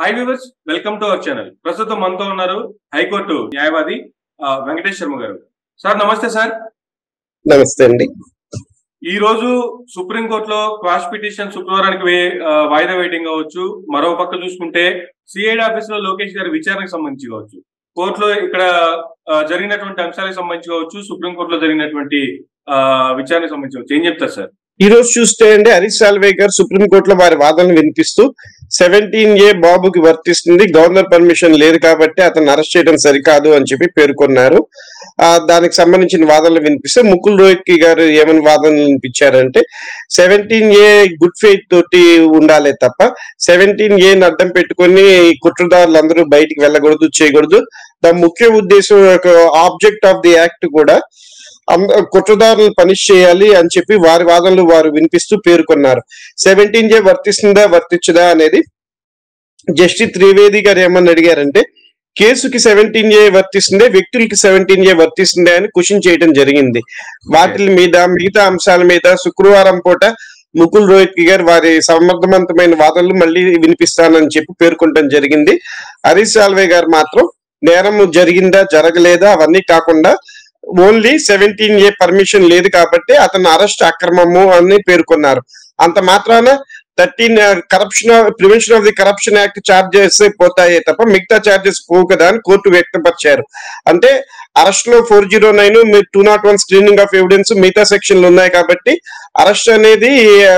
hi viewers welcome to our channel ప్రస్తుతం మనతో ఉన్నారు హైకోర్టు న్యాయవాది ఆ, వెంకటేష్ శర్మ గారు సార్ నమస్తే సార్ నమస్తే అండి ఈ రోజు సుప్రీంకోర్టులో క్వాష్ పిటిషన్ శుక్రవారానికి వే- ఆ, వాయిదా వేయడం కావచ్చు మరో పక్క చూసుకుంటే సిఐడి ఆఫీస్ లో లోకేష్ గారి విచారణకు సంబంధించి కావచ్చు కోర్టులో ఇక్కడ ఆ, జరిగినటువంటి అంశాలకు సంబంధించి కావచ్చు సుప్రీంకోర్టులో జరిగినటువంటి ఆ, విచారణకు సంబంధించి కావచ్చు ఏం చెప్తారు సార్ ఈ రోజు చూస్తే అండి హరీష్ సాల్వే గారు సుప్రీంకోర్టులో వారి వాదనలు వినిపిస్తూ సెవెంటీన్ ఏ బాబుకి వర్తిస్తుంది గవర్నర్ పర్మిషన్ లేదు కాబట్టి అతను అరెస్ట్ చేయడం సరికాదు అని చెప్పి పేర్కొన్నారు ఆ దానికి సంబంధించిన వాదనలు వినిపిస్తే ముకుల్ రోహిత్ గారు ఏమని వాదనలు వినిపించారంటే సెవెంటీన్ ఏ గుడ్ ఫెయిత్ తోటి ఉండాలి తప్ప సెవెంటీన్ ఏ అడ్డం పెట్టుకొని కుట్రదారులు అందరూ బయటికి వెళ్ళకూడదు చేయకూడదు దాని ముఖ్య ఉద్దేశం ఆబ్జెక్ట్ ఆఫ్ ది యాక్ట్ కూడా అంద- కుట్రదారులను పనిష్ చేయాలి అని చెప్పి వారి వాదనలు వారు వినిపిస్తూ పేర్కొన్నారు సెవెంటీన్ జే వర్తిస్తుందా వర్తించదా అనేది జస్టిస్ త్రివేది గారు ఏమని అడిగారంటే కేసుకి సెవెంటీన్ ఏ వర్తిస్తుందే వ్యక్తులకి సెవెంటీన్ ఏ వర్తిస్తుందే అని క్వశ్చన్ చేయడం జరిగింది వాటి మీద మిగతా అంశాల మీద శుక్రవారం పూట ముకుల్ రోహిత్ గారు వారి సమర్థవంతమైన వాదనలు మళ్ళీ వినిపిస్తానని చెప్పి పేర్కొనడం జరిగింది హరీష్ సాల్వే గారు మాత్రం నేరం జరిగిందా జరగలేదా అవన్నీ కాకుండా ఓన్లీ సెవెంటీన్ ఏ పర్మిషన్ లేదు కాబట్టి అతను అరెస్ట్ అక్రమము అని పేర్కొన్నారు అంత మాత్రాన thirteen corruption prevention of the corruption act charges పోతాయే తప్ప మిగతా చార్జెస్ పోవు కదా అని కోర్టు వ్యక్తపరిచారు అంటే అరెస్ట్ లో four zero nine two naught one screening of evidence మిగతా సెక్షన్లు ఉన్నాయి కాబట్టి అరెస్ట్ అనేది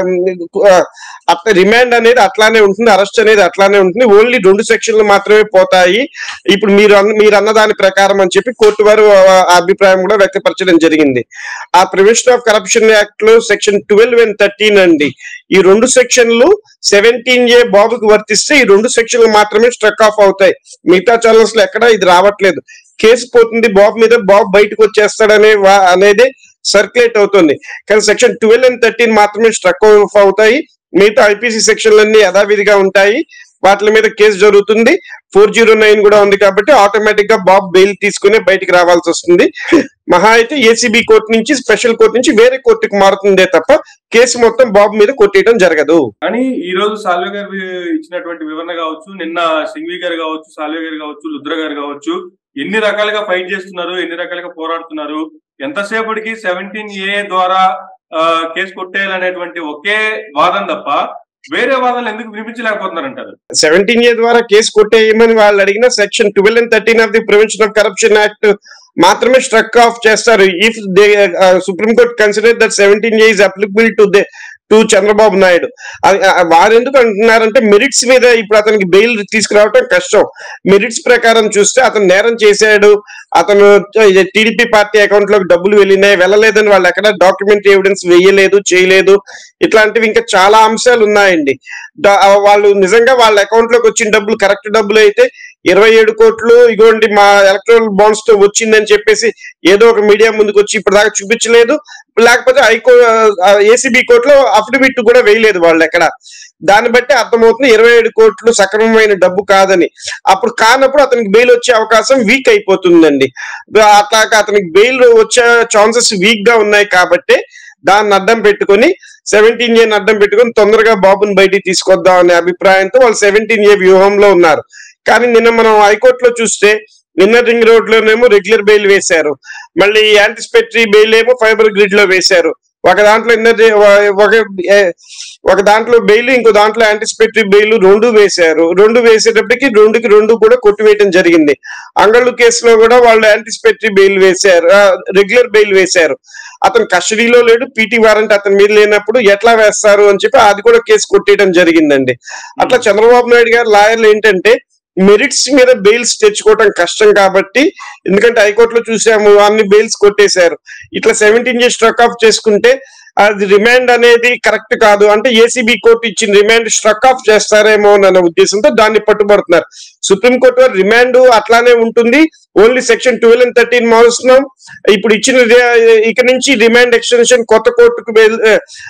అట్లా రిమాండ్ అనేది అట్లానే ఉంటుంది అరెస్ట్ అనేది అట్లానే ఉంటుంది ఓన్లీ రెండు సెక్షన్లు మాత్రమే పోతాయి ఇప్పుడు మీరు అన్న మీరు అన్న దాని ప్రకారం అని చెప్పి కోర్టు వారు ఆ ఆ అభిప్రాయం కూడా వ్యక్తపరచడం జరిగింది ఆ ప్రివెన్షన్ ఆఫ్ కరప్షన్ యాక్ట్ లో సెక్షన్ ట్వెల్వ్ అండ్ థర్టీన్ అండి ఈ రెండు సెక్షన్లు సెవెంటీన్ ఏ బాబుకి వర్తిస్తే ఈ రెండు సెక్షన్లు మాత్రమే స్ట్రక్ ఆఫ్ అవుతాయి మిగతా ఛానల్స్ లో ఎక్కడ ఇది రావట్లేదు కేసు పోతుంది బాబు మీద బాబు బయటకు వచ్చేస్తాడనే వా- అనేది సర్క్యులేట్ అవుతుంది కానీ సెక్షన్ ట్వెల్వ్ అండ్ థర్టీన్ మాత్రమే స్ట్రక్ ఆఫ్ అవుతాయి మిగతా ఐపీసీ సెక్షన్లన్నీ యథావిధిగా ఉంటాయి వాటి మీద కేసు జరుగుతుంది ఫోర్ జీరో నైన్ కూడా ఉంది కాబట్టి ఆటోమేటిక్ గా బాబ్ బెయిల్ తీసుకుని బయటికి రావాల్సి వస్తుంది మహా అయితే ఏసీబీ కోర్టు నుంచి స్పెషల్ కోర్టు నుంచి వేరే కోర్టుకు మారుతుందే తప్ప కేసు మొత్తం బాబు మీద కొట్టేయడం జరగదు కానీ ఈ రోజు సాల్వే గారు ఇచ్చినటువంటి వివరణ కావచ్చు నిన్న సింఘ్వి గారు కావచ్చు సాల్వే గారు కావచ్చు లుద్ర గారు కావచ్చు ఎన్ని రకాలుగా ఫైట్ చేస్తున్నారు ఎన్ని రకాలుగా పోరాడుతున్నారు ఎంతసేపటికి సెవెంటీన్ ఏ ద్వారా ఆ, కేసు కొట్టేయాలనేటువంటి ఒకే వాదన తప్ప వేరే వాదనలు ఎందుకు వినిపించలేకపోతున్నారంటారు సెవెంటీన్ ఏ ద్వారా కేసు కొట్టేయమని వాళ్ళు అడిగిన section twelve and thirteen of the prevention of corruption act మాత్రమే స్ట్రక్ ఆఫ్ చేస్తారు if they supreme court consider that seventeen A is applicable to the to Chandrababu Naidu అది- ఆ- వారు ఎందుకు అంటున్నారంటే మెరిట్స్ మీద ఇప్పుడు అతనికి బెయిల్ తీసుకురావటం కష్టం మెరిట్స్ ప్రకారం చూస్తే అతను నేరం చేశాడు అతను టీడీపీ పార్టీ అకౌంట్ లోకి డబ్బులు వెళ్ళినాయి వెళ్ళలేదని వాళ్ళు ఎక్కడ డాక్యుమెంట్ ఎవిడెన్స్ వేయలేదు చేయలేదు ఇట్లాంటివి ఇంకా చాలా అంశాలు ఉన్నాయండి దా- వాళ్ళు నిజంగా వాళ్ళ అకౌంట్ లోకి వచ్చిన డబ్బులు కరెక్ట్ డబ్బులు అయితే ఇరవై ఏడు కోట్లు ఇగోండి మా ఎలక్ట్రల్ బాండ్స్ తో వచ్చిందని చెప్పేసి ఏదో ఒక మీడియా ముందుకు వచ్చి ఇప్పుడు దాకా చూపించలేదు లేకపోతే హైకో ఏసీబీ కోర్టులో అఫిడవిట్ కూడా వేయలేదు వాళ్ళు ఎక్కడ దాన్ని బట్టి అర్థమవుతుంది ఇరవై ఏడు కోట్లు సక్రమమైన డబ్బు కాదని అప్పుడు కానప్పుడు అతనికి బెయిల్ వచ్చే అవకాశం వీక్ అయిపోతుందండి అట్లా అతనికి బెయిల్ వచ్చే ఛాన్సెస్ వీక్ గా ఉన్నాయి కాబట్టి దాన్ని అడ్డం పెట్టుకొని సెవెంటీన్ ఏ అడ్డం పెట్టుకొని తొందరగా బాబుని బయటికి తీసుకొద్దాం అనే అభిప్రాయంతో వాళ్ళు సెవెంటీన్ ఏ వ్యూహంలో ఉన్నారు కానీ నిన్న మనం హైకోర్టులో చూస్తే నిన్న రింగ్ రోడ్ లోనేమో రెగ్యులర్ బెయిల్ వేశారు మళ్ళీ యాంటిసిపేటరీ బెయిల్ ఏమో ఫైబర్ గ్రిడ్ లో వేశారు ఒక దాంట్లో ఇన్నర్ ఒక ఏ- ఒక దాంట్లో బెయిల్ ఇంకో దాంట్లో యాంటిసిపేటరీ బెయిల్ రెండు వేశారు రెండు వేసేటప్పటికి రెండుకి రెండు కూడా కొట్టివేయడం జరిగింది అంగళ్ళు కేసులో కూడా వాళ్ళు యాంటిసిపేటరీ బెయిల్ వేశారు రెగ్యులర్ బెయిల్ వేశారు అతను కస్టడీలో లేడు పీటీ వారెంట్ అతని మీద లేనప్పుడు ఎట్లా వేస్తారు అని చెప్పి అది కూడా కేసు కొట్టేయడం జరిగిందండి అట్లా చంద్రబాబు నాయుడు గారు లాయర్లు ఏంటంటే మెరిట్స్ మీద బెయిల్స్ తెచ్చుకోవడం కష్టం కాబట్టి ఎందుకంటే హైకోర్టులో చూసాము అన్ని బెయిల్స్ కొట్టేశారు ఇట్లా సెవెంటీన్ ఇయర్స్ స్ట్రక్ ఆఫ్ చేసుకుంటే అది రిమాండ్ అనేది కరెక్ట్ కాదు అంటే ఏసీబీ కోర్టు ఇచ్చిన రిమాండ్ స్ట్రక్ ఆఫ్ చేస్తారేమో అన్న ఉద్దేశంతో దాన్ని పట్టుబడుతున్నారు సుప్రీంకోర్టు వారు రిమాండ్ అట్లానే ఉంటుంది only section twelve and thirteen మారుస్తున్నాం ఇప్పుడు ఇచ్చిన రి- ఇక నుంచి రిమాండ్ ఎక్స్టెన్షన్ కొత్త కోర్టుకు వెల్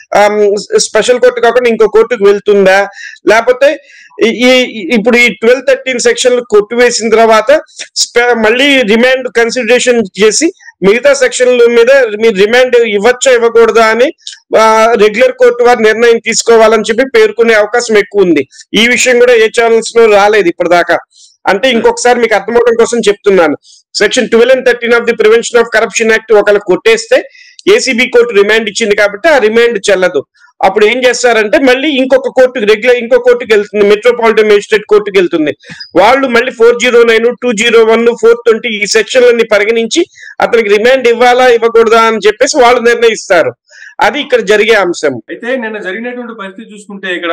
స్పెషల్ కోర్టు కాకుండా ఇంకో కోర్టుకు వెళ్తుందా లేకపోతే ఈ ఈ- ఇప్పుడు ఈ ట్వెల్వ్ థర్టీన్ సెక్షన్ కొట్టివేసిన తర్వాత స్పె- మళ్ళీ రిమాండ్ కన్సిడరేషన్ చేసి మిగతా సెక్షన్ల మీద మీరు రిమాండ్ ఇవ్వచ్చా ఇవ్వకూడదా అని రెగ్యులర్ కోర్టు వారు నిర్ణయం తీసుకోవాలని చెప్పి పేర్కొనే అవకాశం ఎక్కువ ఉంది ఈ విషయం కూడా ఏ ఛానల్స్ లో రాలేదు ఇప్పటిదాకా అంటే ఇంకొకసారి మీకు అర్థమవడం కోసం చెప్తున్నాను section twelve and thirteen of the prevention of corruption act ఒకళ్ళు కొట్టేస్తే ఏసీబీ కోర్టు రిమాండ్ ఇచ్చింది కాబట్టి ఆ రిమాండ్ చెల్లదు అప్పుడు ఏం చేస్తారంటే మళ్ళీ ఇంకొక కోర్టుకి రెగ్యులర్ ఇంకో కోర్టుకి వెళ్తుంది మెట్రోపాలిటన్ మేజిస్ట్రేట్ కోర్టుకి వెళ్తుంది వాళ్ళు మళ్ళీ four zero nine two zero one four twenty ఈ సెక్షన్లన్నీ పరిగణించి అతనికి రిమాండ్ ఇవ్వాలా ఇవ్వకూడదా అని చెప్పేసి వాళ్ళు నిర్ణయిస్తారు అది ఇక్కడ జరిగే అంశం అయితే నిన్న జరిగినటువంటి పరిస్థితి చూసుకుంటే ఇక్కడ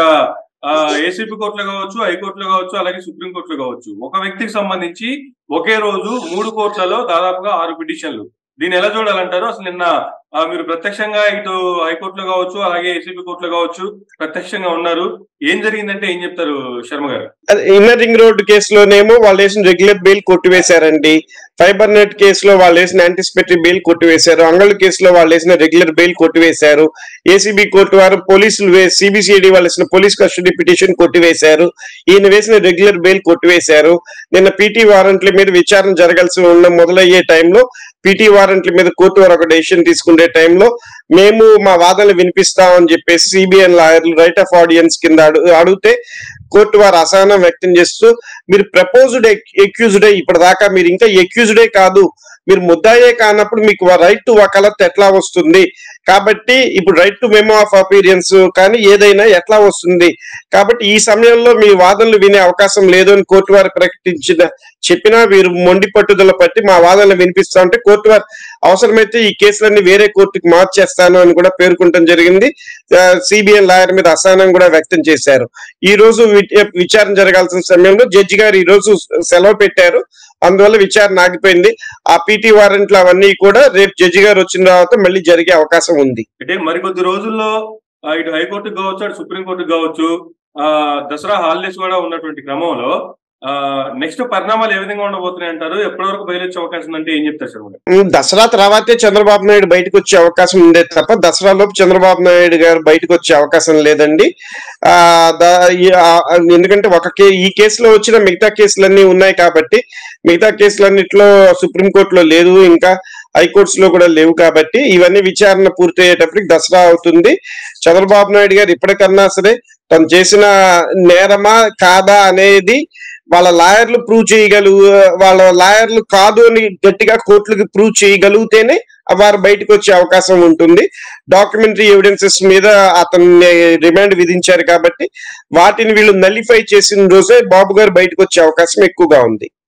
ఏసీపీ కోర్టులో కావచ్చు హైకోర్టులో కావచ్చు అలాగే సుప్రీం కోర్టులో కావచ్చు ఒక వ్యక్తికి సంబంధించి ఒకే రోజు మూడు కోర్టులలో దాదాపుగా ఆరు పిటిషన్లు దీన్ని ఎలా చూడాలంటారు అసలు నిన్న ఆ, మీరు ప్రత్యక్షంగా ఇటు హైకోర్టులో కావచ్చు అలాగే ఏసీబీ కోర్టులో కావచ్చు ప్రత్యక్షంగా ఉన్నారు ఏం జరిగిందంటే ఏం చెప్తారు శర్మ గారు ఇన్నర్ రింగ్ రోడ్ కేసులోనేమో వాళ్ళు వేసిన రెగ్యులర్ బెయిల్ కొట్టివేశారండి ఫైబర్ నెట్ కేసులో వాళ్ళు వేసిన యాంటిసిపేటరీ బెయిల్ కొట్టివేశారు అంగళ కేసులో వాళ్ళు వేసిన రెగ్యులర్ బెయిల్ కొట్టివేశారు ఏసీబీ కోర్టు వారు పోలీసులు సిబిసిఐడి వాళ్ళు వేసిన పోలీస్ కస్టడీ పిటిషన్ కొట్టివేశారు ఈయన వేసిన రెగ్యులర్ బెయిల్ కొట్టివేశారు నిన్న పీటీ వారెంట్ల మీద విచారణ జరగాల్సి ఉన్న మొదలయ్యే టైంలో పీటీ వారెంట్ల మీద కోర్టు వారు ఒక డెసిషన్ తీసుకునే టైంలో మేము మా వాదనలు వినిపిస్తామని చెప్పేసి సిబిఎన్ లాయర్లు రైట్ ఆఫ్ ఆడియన్స్ కింద అడు- అడిగితే కోర్టు వారు అసహనం వ్యక్తం చేస్తూ మీరు ప్రపోజ్డ్ ఎక్యూజ్డే ఇప్పటిదాకా మీరు ఇంకా ఎక్యూజ్డే కాదు మీరు ముద్దాయే కానప్పుడు మీకు రైట్ టు వకాలత్ ఎట్లా వస్తుంది కాబట్టి ఇప్పుడు right to memo of appearance కానీ ఏదైనా ఎట్లా వస్తుంది కాబట్టి ఈ సమయంలో మీ వాదనలు వినే అవకాశం లేదు అని కోర్టు వారు ప్రకటించిన చెప్పినా వీరు మొండి పట్టుదల పట్టి మా వాదనలు వినిపిస్తా ఉంటే కోర్టు వారు అవసరమైతే ఈ కేసులన్నీ వేరే కోర్టుకి మార్చేస్తాను అని కూడా పేర్కొనడం జరిగింది సిబిఎన్ లాయర్ మీద అసహనం కూడా వ్యక్తం చేశారు ఈ రోజు వి- విచారణ జరగాల్సిన సమయంలో జడ్జి గారు ఈ రోజు సెలవు పెట్టారు అందువల్ల విచారణ ఆగిపోయింది ఆ పీటీ వారెంట్లు అవన్నీ కూడా రేపు జడ్జి గారు వచ్చిన తర్వాత మళ్ళీ జరిగే అవకాశం ఉంది అంటే మరికొద్ది రోజుల్లో ఆ, ఇటు హైకోర్టుకు కావచ్చు అటు సుప్రీంకోర్టుకు కావచ్చు ఆ దసరా హాలిడేస్ కూడా ఉన్నటువంటి క్రమంలో ఆ నెక్స్ట్ పరిణామాలు ఏ విధంగా ఉండబోతున్నాయి అంటారు ఎప్పటి వరకు బయలుచ్చే అవకాశం ఉందంటే ఏం చెప్తారు శర్మ గారు ఉమ్, దసరా తర్వాతే చంద్రబాబు నాయుడు బయటకు వచ్చే అవకాశం ఉండే తప్ప దసరా లోపు చంద్రబాబు నాయుడు గారు బయటకు వచ్చే అవకాశం లేదండి ఆ ద- ఈ- ఆ, ఎందుకంటే ఒక కే ఈ కేసులో వచ్చిన మిగతా కేసులన్నీ ఉన్నాయి కాబట్టి మిగతా కేసులన్నిట్లో సుప్రీంకోర్టులో లేదు ఇంకా హైకోర్ట్స్ లో కూడా లేవు కాబట్టి ఇవన్నీ విచారణ పూర్తయ్యేటప్పటికి దసరా అవుతుంది చంద్రబాబు నాయుడు గారు ఇప్పటికన్నా సరే తను చేసిన నేరమా కాదా అనేది వాళ్ళ లాయర్లు ప్రూవ్ చేయగలు వాళ్ళ లాయర్లు కాదు అని గట్టిగా కోర్టులకు ప్రూవ్ చేయగలిగితేనే వారు బయటకు వచ్చే అవకాశం ఉంటుంది డాక్యుమెంటరీ ఎవిడెన్సెస్ మీద అతన్ని రిమాండ్ విధించారు కాబట్టి వాటిని వీళ్ళు నల్లిఫై చేసిన రోజే బాబు గారు బయటకు వచ్చే అవకాశం ఎక్కువగా ఉంది